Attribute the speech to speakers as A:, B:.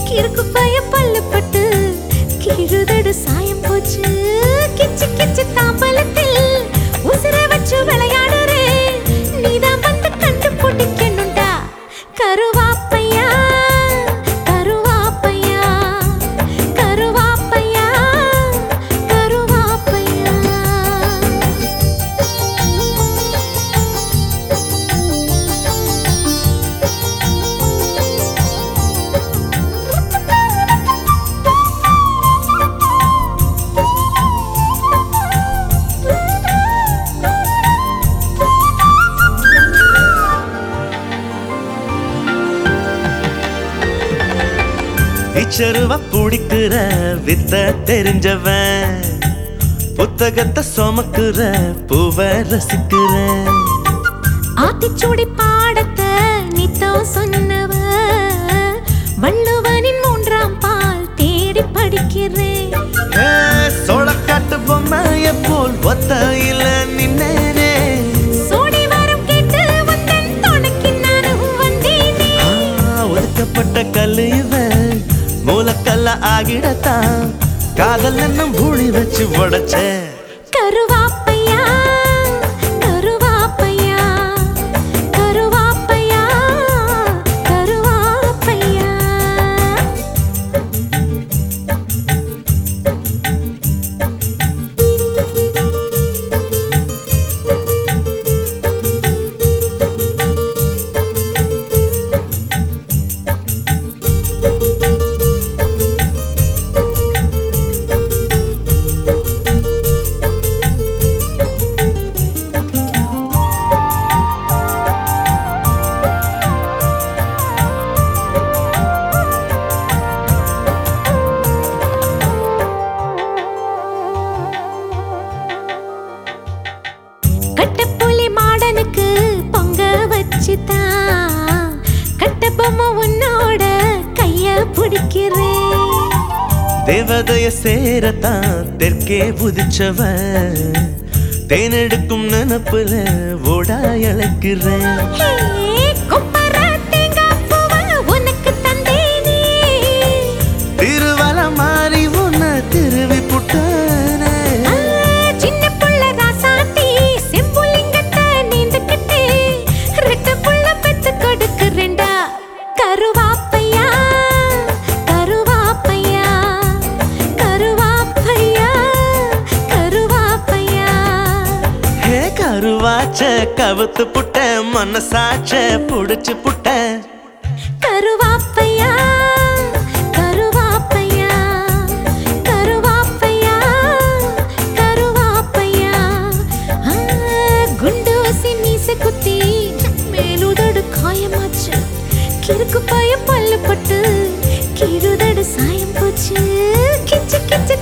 A: கிறுக்கு பய பல்லு பட்டு கீழுதடு சாயம் போச்சு கிச்சு கிச்சு தாம்பலத்தில் உசுர வச்சு விளையாடுறே நீதான் வந்து கண்டு பிடிக்கணுண்டா கருவாப்பையா கருவாப்பையா கருவாப்பையா கருவாப்பையா
B: இச்சருவ பிடிக்கிற வித்த தெரிஞ்சவன் புத்தகத்தை சுமக்குற பூவ ரசிக்கிற
A: ஆத்திச்சூடி பாடத்தை நித்தம் சொன்னவ வள்ளுவனின் மூன்றாம் பால் தேடி படிக்கிறேன்
B: சோளக்காட்டு பொம்மைய போல் ஒத்தையில நின்னேனே
A: சோடி வரம் கேட்டு வந்தன் துணைக்கு நானும் வந்தேனே
B: ஆ, ஒதுக்கப்பட்ட கல்லு இவன் மூலக்கல்ல ஆகிடத்தான் காதல் என்னும் பூழி வச்சு உடைச்ச
A: கருவாப்பையா கருவாப்பையா கருவாப்பையா கருவாப்பையா கட்டப்புலி மாடனுக்கு பொங்க வச்சுதான் கட்ட பொம்மை உன்னோட கைய பிடிக்கிறேன்
B: தேவதைய சேரத்தான் தெற்கே புதிச்சவன் தேனெடுக்கும் நினப்புல ஓடா இழைக்கிறேன்
A: ஹே, கொப்பர தேங்காய் பூவை உனக்கு தந்தேனே.
B: திருவல மாறி உன்னை திருவி புட்டானே
A: ஆ, சின்ன புள்ள ராசாத்தி, செம்புலிங்கத்தை நீந்துக்கிட்டு, ரெட்டை புள்ள பெத்து கொடுக்கிறேன்டா. கருவாப்பையா, கருவாப்பையா, கருவாப்பையா, கருவாப்பையா.
B: ஹே கருவாச்ச கவுத்து புட்ட மனசாச்ச புடிச்சு புட்ட
A: கருவாப்பையா கருவாப்பையா கருவாப்பையா கருவாப்பையா ஆ, குண்டூசி மீச குத்தி மேலுதடு காயமாச்சு கிறுக்கு பய பல்லு பட்டு கீழுதடு சாயம் போச்சு கிச்சு கிச்சு